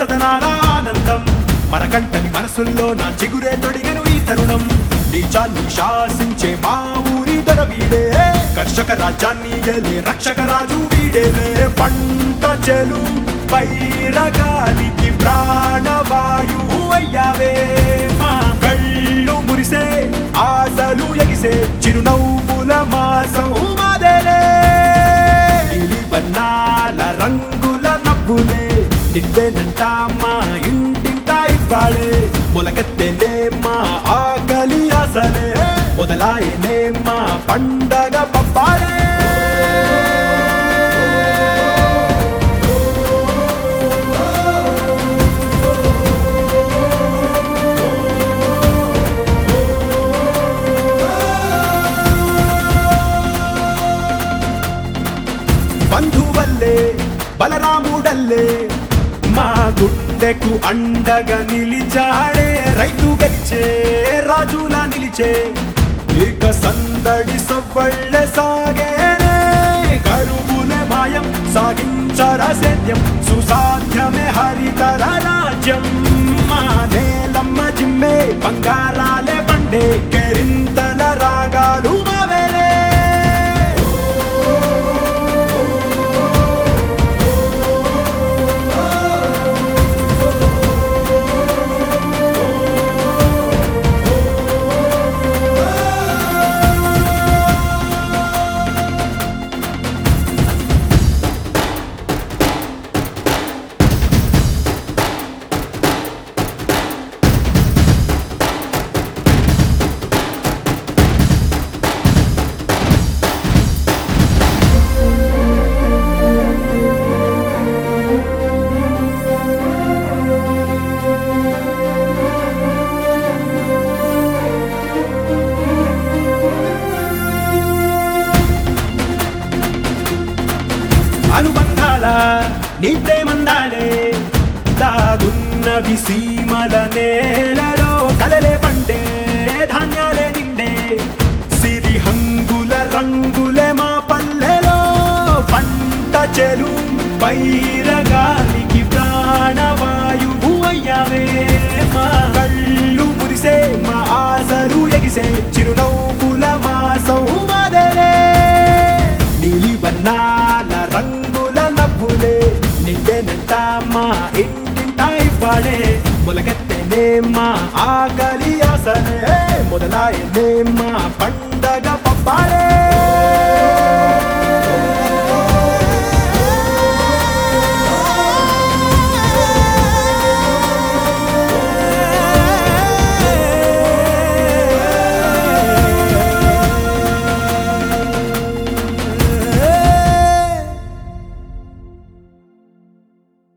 పచ్చదనాల ఆనందం మనకంటని మనసుల్లో నా చిగురే తొడిగను ఈ తరుణం నీచాన్ని శాసించే మా ఊరి దొర వీడే కర్షక రాజ్యాన్ని ఏలే రక్షక రాజు వీడేలే పంట చెలు పైరగాలికి ప్రాణవాయువు అయ్యావే మా కళ్ళు మురిసే ఆశలు ఎగిసే చిరునవ్వుల మాసం మాదేలే నీలి బన్నాల రంగుల నవ్వులే నివ్వెనంట మా ఇంటింట ఇవ్వాలే మొలకెత్తేలే మా ఆకలి అసలే మొదలాయనే మా పండగ పప్పాలే బంధువల్లే బలరాముడల్లే మా గుండెకు అండగా నిలిచాడే రైతు గెలిచే రాజులా నిలిచే ఇక సందడి సవ్వళ్ళ సాగేనే కరువులే మాయం సాగించర సేద్యం సుసాధ్యమే హరితర రాజ్యం మా నేలమ్మ జిమ్మే బంగారాలే పండే కెరింతల రాగాలు మావేలే అనుబంధాల నీ ప్రేమందాలే దాగున్నవి సీమల నేలలో కలలే పండే ధాన్యాలే నిండే సిరి హంగుల రంగులే మా పల్లెలో పంట చెలు పైరగాలికి ప్రాణవాయువు అయ్యావే మా కళ్ళు మురిసే మా ఆశలు ఎగిసే చిరునవ్వుల మాసం మాదలే నీలి వర్ణాల రంగుల నవ్వులే నిండెనంట మా ఇంటింట ఇవ్వాడే మొలగెత్తేనే మా ఆకలి ఆసనే మొదలాయనే మా పంట